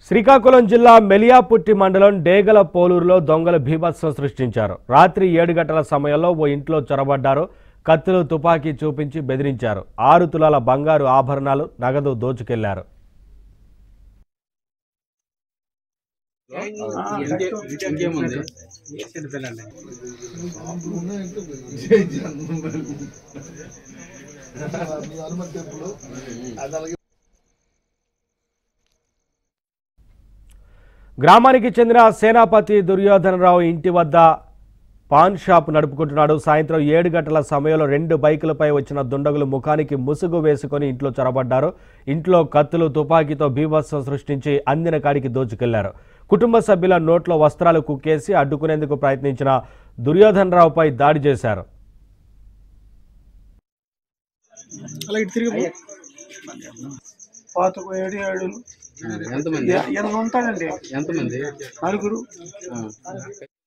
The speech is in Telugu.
శ్రీకాకుళం జిల్లా మెలియాపుట్టి మండలం డేగల పోలూరులో దొంగలు బీభత్సం సృష్టించారు రాత్రి ఏడు గంటల సమయంలో ఓ ఇంట్లో చొరబడ్డారు కత్తులు తుపాకీ చూపించి బెదిరించారు ఆరు తులాల బంగారు ఆభరణాలు నగదు దోచుకెళ్లారు ఇంకేముంది గ్రామానికి చెందిన సేనాపతి దుర్యోధనరావు ఇంటి వద్ద పాన్ షాప్ నడుపుకుంటున్నాడు సాయంత్రం ఏడు గంటల సమయంలో రెండు బైకులపై వచ్చిన దుండగులు ముఖానికి ముసుగు వేసుకొని ఇంట్లో చొరబడ్డారు ఇంట్లో కత్తులు తుపాకీతో బీభత్సం సృష్టించి అందిన కాడికి దోచుకెళ్లారు కుటుంబ సభ్యుల నోట్లో వస్త్రాలు కుక్కేసి అడ్డుకునేందుకు ప్రయత్నించిన దుర్యోధనరావుపై దాడి చేశారు అలా ఇటు తిరిగి పాతకు ఏడు ఏడు ఎంతమంది ఎనభై ఉంటాడండి ఎంతమంది నలుగురు ఆ.